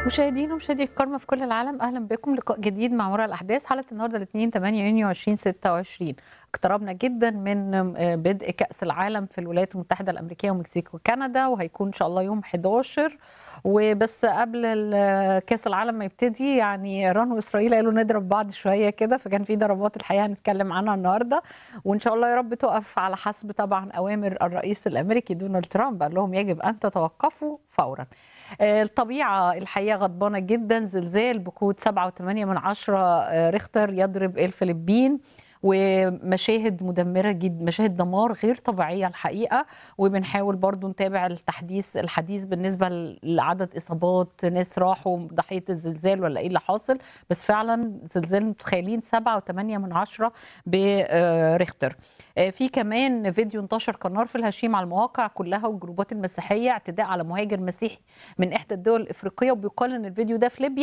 مشاهدينا ومشاهدي الكرامة في كل العالم أهلا بكم لقاء جديد مع وراء الأحداث حلقة النهاردة الاثنين 8 يونيو 2026 اقتربنا جدا من بدء كأس العالم في الولايات المتحدة الأمريكية ومكسيك وكندا وهيكون إن شاء الله يوم 11 وبس قبل كأس العالم ما يبتدي يعني إيران وإسرائيل قالوا نضرب بعض شوية كده فكان في ضربات الحقيقة هنتكلم عنها النهاردة وإن شاء الله يا رب تقف على حسب طبعا أوامر الرئيس الأمريكي دونالد ترامب قال لهم يجب أن تتوقفوا فورا الطبيعة الحقيقة غضبانة جدا زلزال بقوة 7.8 من عشرة ريختر يضرب الفلبين ومشاهد مدمره جدا مشاهد دمار غير طبيعيه الحقيقه وبنحاول برضو نتابع التحديث الحديث بالنسبه لعدد اصابات ناس راحوا ضحيه الزلزال ولا ايه اللي حاصل بس فعلا زلزال متخيلين 7.8 من عشرة بريختر في كمان فيديو انتشر كنار في الهشيم على المواقع كلها والجروبات المسيحيه اعتداء على مهاجر مسيحي من احدى الدول الافريقيه وبيقال ان الفيديو ده في ليبيا